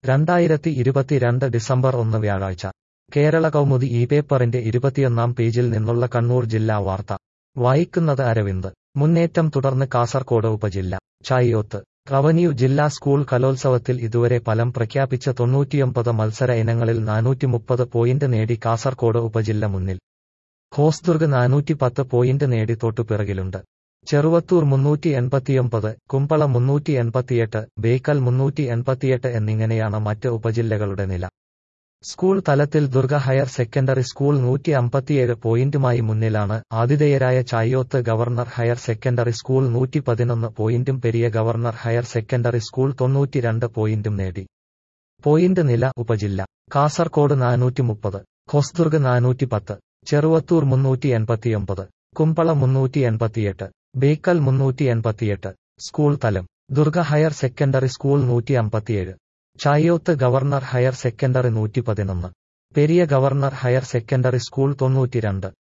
രണ്ടായിരത്തി ഇരുപത്തിരണ്ട് ഡിസംബർ ഒന്ന് വ്യാഴാഴ്ച കേരള കൗമുദി ഈ പേപ്പറിന്റെ ഇരുപത്തിയൊന്നാം പേജിൽ നിന്നുള്ള കണ്ണൂർ ജില്ലാ വാർത്ത വായിക്കുന്നത് അരവിന്ദ് മുന്നേറ്റം തുടർന്ന് കാസർകോട് ഉപജില്ല ചായിയോത്ത് റവന്യൂ ജില്ലാ സ്കൂൾ കലോത്സവത്തിൽ ഇതുവരെ ഫലം പ്രഖ്യാപിച്ച തൊണ്ണൂറ്റിയൊമ്പത് മത്സര ഇനങ്ങളിൽ നാനൂറ്റിമുപ്പത് പോയിന്റ് നേടി കാസർകോട് ഉപജില്ല മുന്നിൽ ഹോസ്ദുർഗ് നാനൂറ്റിപ്പത്ത് പോയിന്റ് നേടി തൊട്ടുപിറകിലുണ്ട് ചെറുവത്തൂർ മുന്നൂറ്റി എൺപത്തിയൊമ്പത് കുമ്പള മുന്നൂറ്റി എൺപത്തിയെട്ട് ബേക്കൽ മുന്നൂറ്റി എൺപത്തിയെട്ട് എന്നിങ്ങനെയാണ് മറ്റ് ഉപജില്ലകളുടെ നില സ്കൂൾ തലത്തിൽ ദുർഗ ഹയർ സെക്കൻഡറി സ്കൂൾ നൂറ്റി അമ്പത്തിയേഴ് പോയിന്റുമായി മുന്നിലാണ് ആതിഥേയരായ Chayoth governor higher secondary school നൂറ്റി പതിനൊന്ന് പോയിന്റും Periya governor higher secondary school തൊണ്ണൂറ്റിരണ്ട് പോയിന്റും നേടി പോയിന്റ് നില ഉപജില്ല കാസർകോട് നാനൂറ്റി മുപ്പത് ഹൊസ്ദുർഗ് നാനൂറ്റി പത്ത് ചെറുവത്തൂർ മുന്നൂറ്റി എൺപത്തിയൊമ്പത് കുമ്പള മുന്നൂറ്റി എൺപത്തിയെട്ട് ബേക്കൽ മുന്നൂറ്റി എൺപത്തിയെട്ട് സ്കൂൾ തലം ദുർഗ ഹയർ സെക്കൻഡറി സ്കൂൾ നൂറ്റി അമ്പത്തിയേഴ് ചായോത്ത് ഗവർണർ ഹയർ സെക്കൻഡറി നൂറ്റി പതിനൊന്ന് Periya governor higher secondary school തൊണ്ണൂറ്റിരണ്ട്